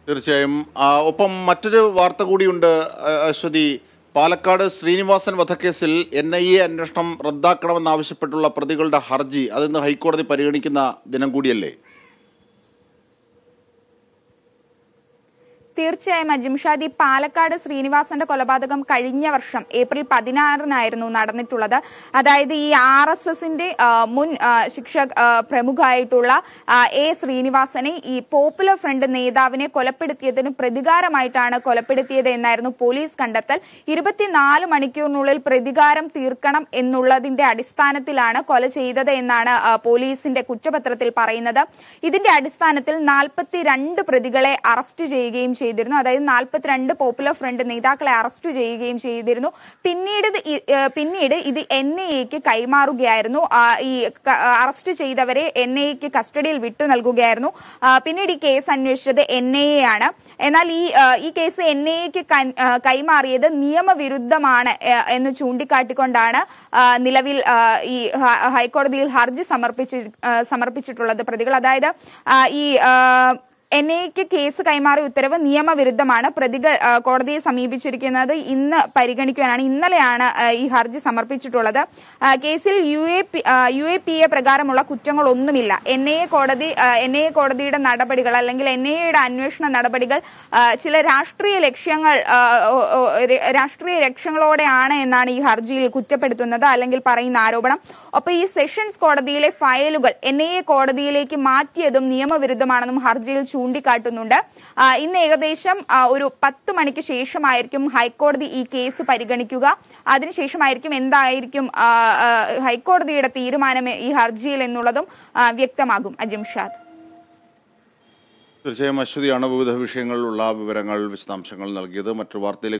തീർച്ചയായും ആ, ഒപ്പം മറ്റൊരു വാർത്ത കൂടിയുണ്ട് ആ, അശ്വതി പാലക്കാട് ശ്രീനിവാസൻ വധക്കേസിൽ എൻ ഐ എ അന്വേഷണം റദ്ദാക്കണമെന്നാവശ്യപ്പെട്ടുള്ള പ്രതികളുടെ ഹർജി അതിന്ന് ഹൈക്കോടതി പരിഗണിക്കുന്ന ദിനം കൂടിയല്ലേ തീർച്ചയായും അജിംഷാദ് ഈ പാലക്കാട് ശ്രീനിവാസന്റെ കൊലപാതകം കഴിഞ്ഞ വർഷം ഏപ്രിൽ പതിനാറിനായിരുന്നു നടന്നിട്ടുള്ളത് അതായത് ഈ ആർ എസ് എസിന്റെ മുൻ ആ, ശിക്ഷക് ആ, പ്രമുഖായിട്ടുള്ള ആ, എ ശ്രീനിവാസനെ ഈ പോപ്പുലർ ഫ്രണ്ട് നേതാവിനെ കൊലപ്പെടുത്തിയതിന് പ്രതികാരമായിട്ടാണ് കൊലപ്പെടുത്തിയത് എന്നായിരുന്നു പോലീസ് കണ്ടെത്തൽ ഇരുപത്തിനാല് മണിക്കൂറിനുള്ളിൽ പ്രതികാരം തീർക്കണം എന്നുള്ളതിന്റെ അടിസ്ഥാനത്തിലാണ് കൊല ചെയ്തത് എന്നാണ് ആ, പോലീസിന്റെ കുറ്റപത്രത്തിൽ പറയുന്നത് ഇതിന്റെ അടിസ്ഥാനത്തിൽ നാൽപ്പത്തിരണ്ട് പ്രതികളെ അറസ്റ്റ് ചെയ്യുകയും ചെയ്തിരുന്നു അതായത് നാൽപ്പത്തിരണ്ട് പോപ്പുലർ ഫ്രണ്ട് നേതാക്കളെ അറസ്റ്റ് ചെയ്യുകയും ചെയ്തിരുന്നു പിന്നീട് ഇത് ഇ- ഏഹ് പിന്നീട് ഇത് എൻ ഐ എക്ക് കൈമാറുകയായിരുന്നു ആ, ഈ ക- അറസ്റ്റ് ചെയ്തവരെ എൻ ഐ എക്ക് കസ്റ്റഡിയിൽ വിട്ടു നൽകുകയായിരുന്നു ആ, പിന്നീട് ഈ കേസ് അന്വേഷിച്ചത് എൻ ഐ എ ആണ് എന്നാൽ ഈ ആ, ഈ കേസ് എൻ ഐ എക്ക് കൈമാറിയത് നിയമവിരുദ്ധമാണ് ഏഹ്, എന്ന് ചൂണ്ടിക്കാട്ടിക്കൊണ്ടാണ് ആ, നിലവിൽ ആ, ഈ ഹ- ഹൈക്കോടതിയിൽ ഹർജി സമർപ്പിച്ചി ആ, സമർപ്പിച്ചിട്ടുള്ളത് പ്രതികൾ അതായത് ആ, ഈ ആ, എൻ ഐക്ക് കേസ് കൈമാറിയ ഉത്തരവ് നിയമവിരുദ്ധമാണ് പ്രതികൾ ആ, കോടതിയെ സമീപിച്ചിരിക്കുന്നത് ഇന്ന് പരിഗണിക്കുവാനാണ് ഇന്നലെയാണ് ആ, ഈ ഹർജി സമർപ്പിച്ചിട്ടുള്ളത് ആ, കേസിൽ U A P U A P A പ്രകാരമുള്ള കുറ്റങ്ങളൊന്നുമില്ല എൻ ഐ എ കോടതി എൻ ഐ എ കോടതിയുടെ നടപടികൾ അല്ലെങ്കിൽ എൻ ഐ എയുടെ അന്വേഷണ നടപടികൾ ആ, ചില രാഷ്ട്രീയ ലക്ഷ്യങ്ങൾ ആ, ഓ, ഓ, ര- രാഷ്ട്രീയ ലക്ഷ്യങ്ങളോടെയാണ് എന്നാണ് ഈ ഹർജിയിൽ കുറ്റപ്പെടുത്തുന്നത് അല്ലെങ്കിൽ പറയുന്ന ആരോപണം ഒപ്പം ഈ സെഷൻസ് കോടതിയിലെ ഫയലുകൾ എൻ ഐ എ കോടതിയിലേക്ക് മാറ്റിയതും നിയമവിരുദ്ധമാണെന്നും ഹർജിയിൽ ചൂണ്ടിക്കാട്ടുന്നുണ്ട് ആ, ഇന്ന് ഏകദേശം ആ, ഒരു പത്ത് മണിക്ക് ശേഷമായിരിക്കും ഹൈക്കോടതി ഈ കേസ് പരിഗണിക്കുക അതിനുശേഷമായിരിക്കും എന്തായിരിക്കും ആ, ആ, ഹൈക്കോടതിയുടെ തീരുമാനം ഈ ഹർജിയിൽ എന്നുള്ളതും ആ, വ്യക്തമാകും അജിംഷാദ് തീർച്ചയായും അശ്വതിയാണ് വിവിധ വിഷയങ്ങളിലുള്ള വിവരങ്ങൾ വിശദാംശങ്ങൾ നൽകിയത് മറ്റൊരു വാർത്തയിലേക്ക്